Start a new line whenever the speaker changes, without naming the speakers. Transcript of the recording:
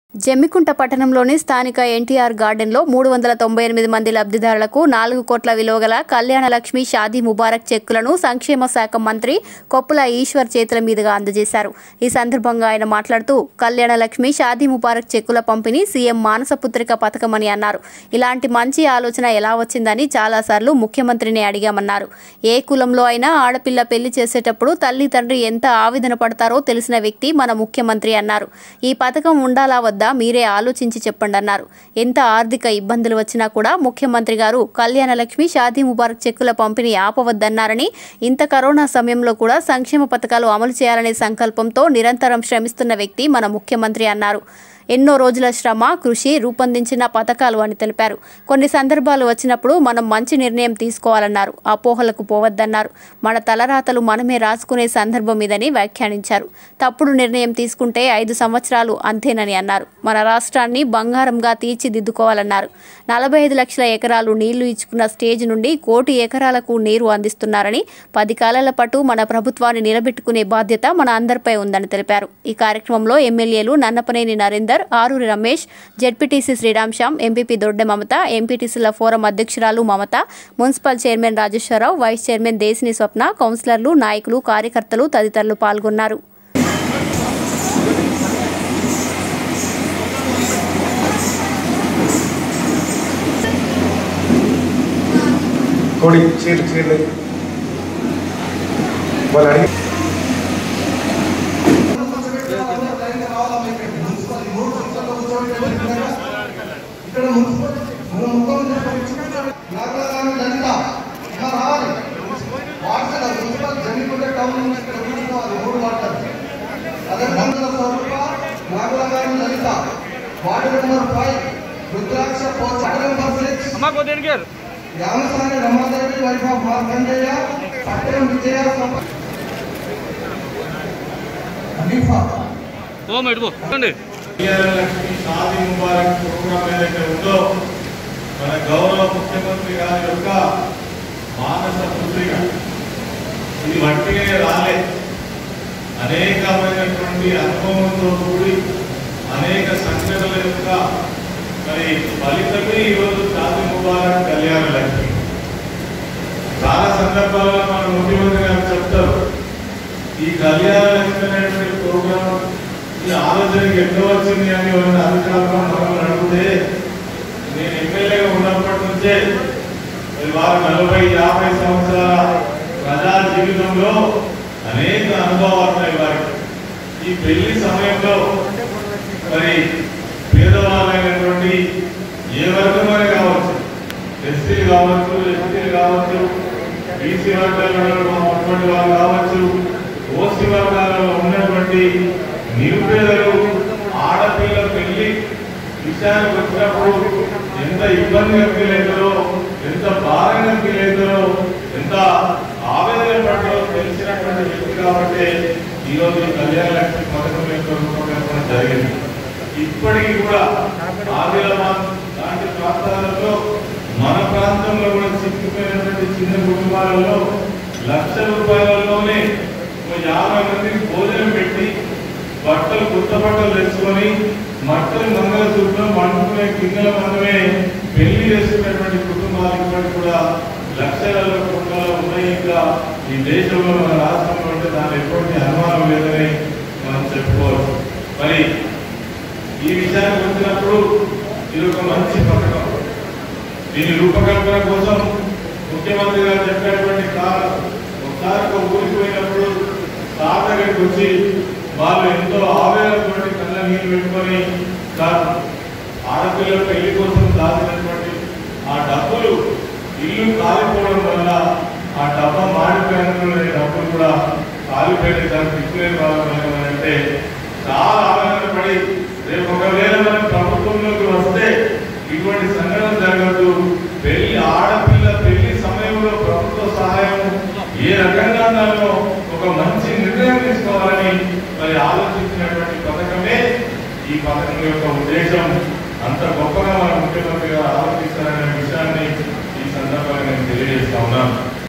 జమ్మికుంట పట్టణంలోని స్థానిక ఎన్టీఆర్ గార్డెన్లో మూడు వందల తొంభై ఎనిమిది మంది లబ్ధిదారులకు నాలుగు కోట్ల విలువ గల కళ్యాణ లక్ష్మి షాదీ ముబారక్ చెక్కులను సంక్షేమ శాఖ మంత్రి కొప్పుల ఈశ్వర్ చేతుల మీదుగా అందజేశారు ఈ సందర్భంగా ఆయన మాట్లాడుతూ కళ్యాణ లక్ష్మి షాదీ ముబారక్ చెక్కుల పంపిణీ సీఎం మానసపుత్రిక పథకమని అన్నారు ఇలాంటి మంచి ఆలోచన ఎలా వచ్చిందని చాలాసార్లు ముఖ్యమంత్రిని అడిగామన్నారు ఏ కులంలో అయినా ఆడపిల్ల పెళ్లి చేసేటప్పుడు తల్లి తండ్రి ఎంత ఆవేదన పడతారో తెలిసిన వ్యక్తి మన ముఖ్యమంత్రి అన్నారు ఈ పథకం ఉండాలా వద్దా మీరే ఆలోచించి చెప్పండి అన్నారు ఎంత ఆర్థిక ఇబ్బందులు వచ్చినా కూడా ముఖ్యమంత్రి గారు కళ్యాణ లక్ష్మి షాదీ ముబారక్ చెక్కుల పంపిణీ ఆపవద్దన్నారని ఇంత కరోనా సమయంలో కూడా సంక్షేమ పథకాలు అమలు చేయాలనే సంకల్పంతో నిరంతరం శ్రమిస్తున్న వ్యక్తి మన ముఖ్యమంత్రి అన్నారు ఎన్నో రోజుల శ్రమ కృషి రూపొందించిన పథకాలు అని తెలిపారు కొన్ని సందర్భాలు వచ్చినప్పుడు మనం మంచి నిర్ణయం తీసుకోవాలన్నారు అపోహలకు పోవద్దన్నారు మన తలరాతలు మనమే రాసుకునే సందర్భం ఇదని వ్యాఖ్యానించారు తప్పుడు నిర్ణయం తీసుకుంటే ఐదు సంవత్సరాలు అంతేనని అన్నారు మన రాష్ట్రాన్ని బంగారంగా తీర్చిదిద్దుకోవాలన్నారు నలభై ఐదు లక్షల ఎకరాలు నీళ్లు ఇచ్చుకున్న స్టేజ్ నుండి కోటి ఎకరాలకు నీరు అందిస్తున్నారని పది కాలాల పాటు మన ప్రభుత్వాన్ని నిలబెట్టుకునే బాధ్యత మన అందరిపై ఉందని తెలిపారు ఈ కార్యక్రమంలో ఎమ్మెల్యేలు నన్నపనేని నరేందర్ ఆరూరి రమేష్ జెడ్పీటీసీ శ్రీరామ్ శ్యామ్ ఎంపీపీ దొడ్డె మమత ఎంపీటీసీల ఫోరం అధ్యక్షురాలు Mamata municipal chairman Rajeswara Rao vice chairman Desini Swapna కౌన్సిలర్లు నాయకులు కార్యకర్తలు తదితరులు పాల్గొన్నారు
కోడి చీరలు చీరలు వాళ్ళు అడిగి
ఇక్కడ మున్సిపల్ మన ముఖ్యమంత్రి నాగరాజు లలిత ఇలా రావాలి వార్తల మున్సిపల్ జమ్మికుంట టౌన్ నుంచి ఇక్కడ కూర్చోవాలి మూడు వార్తలు అదే Mandula Swaroopa Nagaraju Lalitha ward number five రుద్రాక్ష పోస్ట్ వార్డు నెంబర్ సిక్స్
అమ్మా కొద్దిగా వెనకారు.
యామసాని రమాదేవి వైఫ్ ఆఫ్ మార్కండేయ పట్టణం విజయ సంప- హనీఫా
ఓ మెడు పో చూడండి
విజయలక్ష్మి షాదీ ముబారక్ ప్రోగ్రాం ఏదైతే ఉందో మన గౌరవ ముఖ్యమంత్రి గారి యొక్క మానస పుత్రిక ఇది వట్టిగా రాలే అనేకమైనటువంటి అనుభవంతో కూడి అనేక సంఘటనల యొక్క మరి ఫలితమే ఈరోజు షాదీ ముబారక్ కళ్యాణ లక్ష్మి చాలా సందర్భాల్లో మన ముఖ్యమంత్రి గారు చెప్తారు ఈ కళ్యాణ లక్ష్మి అనేటువంటి ప్రోగ్రాం ఈ ఆలోచనకి ఎన్నో వచ్చింది అని ఎవరైనా అధికారులు మనల్ని అడిగితే నేను ఎమ్మెల్యేగా ఉన్నప్పటి నుంచే మరి వారు నలభై యాభై సంవత్సరాల ప్రజా జీవితంలో అనేక అనుభవాలు ఉన్నాయి వారికి ఈ పెళ్లి సమయంలో మరి పేదవాళ్ళైనటువంటి ఏ వర్గమైన కావచ్చు ఎస్సీలు కావచ్చు ఎస్టీలు కావచ్చు బీసీ వర్గాలలో ఉన్నటువంటి వారు కావచ్చు ఓసీ వర్గాలలో ఉన్నటువంటి నిరుపేదలు ఆడపిల్ల పెళ్లి విషయానికి వచ్చినప్పుడు ఎంత ఇబ్బందిగా ఫీల్ అవుతారో ఎంత భారంగా ఫీల్ అవుతారో ఎంత ఆవేదన పడ్డారో తెలిసినటువంటి వ్యక్తి కాబట్టి ఈరోజు ఈ కళ్యాణ లక్ష్మి పథకం యొక్క రూపకల్పన జరిగింది ఇప్పటికీ కూడా ఆదిలాబాద్ లాంటి ప్రాంతాలలో మన ప్రాంతంలో కూడా చిక్కుపోయినటువంటి చిన్న కుటుంబాలలో లక్ష రూపాయలలోనే ఒక యాభై మందికి భోజనం పెట్టి బట్టలు కొత్త బట్టలు తెచ్చుకొని మట్టలు మంగళసూత్రం వండుకునే గిన్నెల మనమే పెళ్లి చేసుకునేటువంటి కుటుంబాలు ఇప్పటికి కూడా లక్షలలో కుటుంబాలు ఉన్నాయి ఇంకా ఈ దేశంలో మన రాష్ట్రంలో ఉంటే దాని ఎటువంటి అనుమానం లేదని మనం చెప్పుకోవచ్చు మరి ఈ విషయానికి వచ్చినప్పుడు ఇది ఒక మంచి పథకం దీని రూపకల్పన కోసం ముఖ్యమంత్రి గారు చెప్పినటువంటి కాలం ఒకసారి ఒక ఊరికి పోయినప్పుడు సార్ దగ్గరికి వచ్చి వాళ్ళు ఎంతో ఆవేదనతో కళ్ళ నీళ్ళు పెట్టుకొని సార్ ఆడపిల్లల పెళ్లి కోసం దాచినటువంటి ఆ డబ్బులు ఇల్లు కాలిపోవడం వల్ల ఆ డబ్బా మాడిపోయినటువంటి డబ్బులు కూడా కాలిపోయిన దాన్ని తీసుకునే వాళ్ళు అంటే చాలా ఆవేదన పడి రేపు ఒకవేళ మనం ప్రభుత్వంలోకి వస్తే ఇటువంటి సంఘటన జరగదు పెళ్లి ఆడపిల్ల పెళ్లి సమయంలో ప్రభుత్వ సహాయం ఏ రకంగా ఉండాలో ఒక మంచి నిర్ణయం తీసుకోవాలని మరి ఆలోచించినటువంటి పథకమే ఈ పథకం యొక్క ఉద్దేశం అంత గొప్పగా మన ముఖ్యమంత్రి గారు ఆలోచిస్తారనే విషయాన్ని ఈ సందర్భంగా నేను తెలియజేస్తా ఉన్నాను